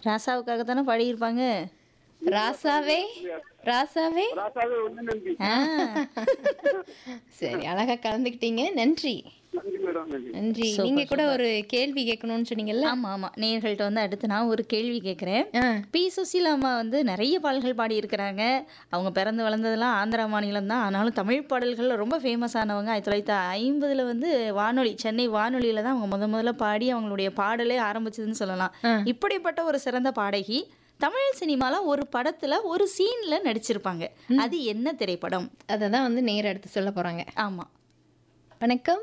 ராசாவுக்காக தானே பாடியிருப்பாங்க ராசாவே ராசாவே ராசாவே ஒண்ணு நன்றி ஆ சரி அழகா கலந்துக்கிட்டீங்க நன்றி நன்றி மேடம் நன்றி நன்றி நீங்க கூட ஒரு கேள்வி கேட்கணும்னு சொன்னீங்கல்ல ஆமா ஆமா நேயர்கள்ட்ட வந்து அடுத்து நான் ஒரு கேள்வி கேட்குறேன் ஆ, பி சுசீலா அம்மா வந்து நிறைய பாடல்கள் பாடியிருக்கிறாங்க அவங்க பிறந்து வளர்ந்ததெல்லாம் ஆந்திரா மாநிலம் தான் ஆனாலும் தமிழ் பாடல்கள் ரொம்ப ஃபேமஸ் ஆனவங்க ஆயிரத்தி தொள்ளாயிரத்தி ஐம்பதுல வந்து வானொலி சென்னை வானொலியில தான் அவங்க முத முதல்ல பாடி அவங்களுடைய பாடலே ஆரம்பிச்சதுன்னு சொல்லலாம் ஆ. இப்படிப்பட்ட ஒரு சிறந்த பாடகி தமிழ் சினிமால ஒரு படத்துல ஒரு சீன்ல நடிச்சிருப்பாங்க அது என்ன திரைப்படம் அதை தான் வந்து நேர எடுத்து சொல்ல போறாங்க ஆமா வணக்கம்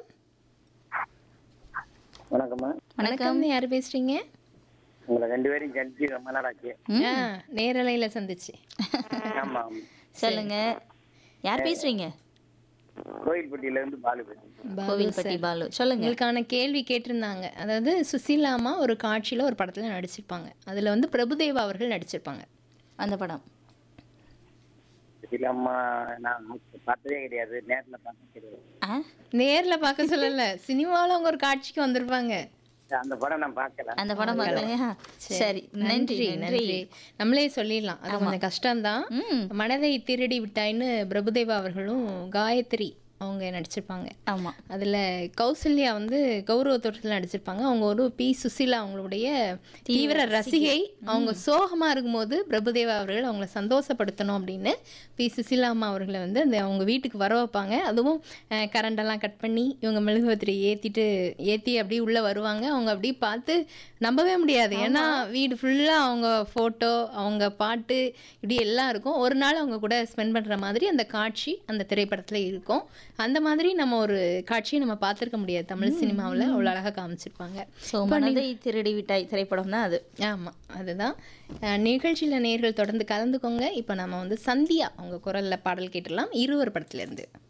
வணக்கம்மா வணக்கம் யாரு பேசுறீங்க உங்களை ரெண்டு பேரும் சந்திச்சு ரொம்ப நாள் ஆச்சு ஆ, நேரலையில சந்திச்சு ஆமா சொல்லுங்க யார் பேசுறீங்க கோயில்பட்டியில இருந்து பாலு பேசுறேன் பாலு கோவில்பட்டி சார். பாலு சொல்லுங்க உங்களுக்கான கேள்வி கேட்டிருந்தாங்க அதாவது சுசீலாமா ஒரு காட்சியில ஒரு படத்துல நடிச்சிருப்பாங்க அதுல வந்து பிரபுதேவா அவர்கள் நடிச்சிருப்பாங்க அந்த படம் இல்ல அம்மா நான் பார்த்ததே கிடையாது நேர்ல பார்த்தது கிடையாது ஆ நேர்ல பார்க்க சொல்லல சினிமாவில் அவங்க ஒரு காட்சிக்கு வந்திருப்பாங்க அந்த படம் நான் பார்க்கல அந்த படம் பார்க்கலையா சரி நன்றி நன்றி நம்மளே சொல்லிடலாம் அது கொஞ்சம் கஷ்டம்தான் ம் மனதை திருடி விட்டாய்ன்னு பிரபுதேவா அவர்களும் காயத்ரி அவங்க நடிச்சிருப்பாங்க ஆமா அதுல கௌசல்யா வந்து கௌரவ தோட்டத்தில் நடிச்சிருப்பாங்க அவங்க ஒரு பி சுசீலா அவங்களுடைய தீவிர ரசிகை அவங்க சோகமா இருக்கும்போது பிரபுதேவா அவர்கள் அவங்கள சந்தோஷப்படுத்தணும் அப்படின்னு பி சுசீலா அம்மா அவர்களை வந்து அந்த அவங்க வீட்டுக்கு வர வைப்பாங்க அதுவும் அஹ், கரண்டெல்லாம் கட் பண்ணி இவங்க மெழுகுவத்திரி ஏத்திட்டு ஏத்தி அப்படியே உள்ள வருவாங்க அவங்க அப்படியே பார்த்து நம்பவே முடியாது ஏன்னா வீடு ஃபுல்லா அவங்க போட்டோ அவங்க பாட்டு இப்படி எல்லாம் இருக்கும் ஒரு நாள் அவங்க கூட ஸ்பெண்ட் பண்ற மாதிரி அந்த காட்சி அந்த திரைப்படத்துல இருக்கும் அந்த மாதிரி நம்ம ஒரு காட்சியை நம்ம பார்த்திருக்க முடியாது தமிழ் சினிமாவுல அவ்வளோ அழகா காமிச்சிருப்பாங்க ஸோ மனதை திருடி விட்டாய் திரைப்படம் தான் அது ஆமா அதுதான் அஹ், நிகழ்ச்சியில நேர்கள் தொடர்ந்து கலந்துக்கோங்க இப்போ நம்ம வந்து சந்தியா அவங்க குரல்ல பாடல் கேட்டுடலாம் இருவர் படத்துல இருந்து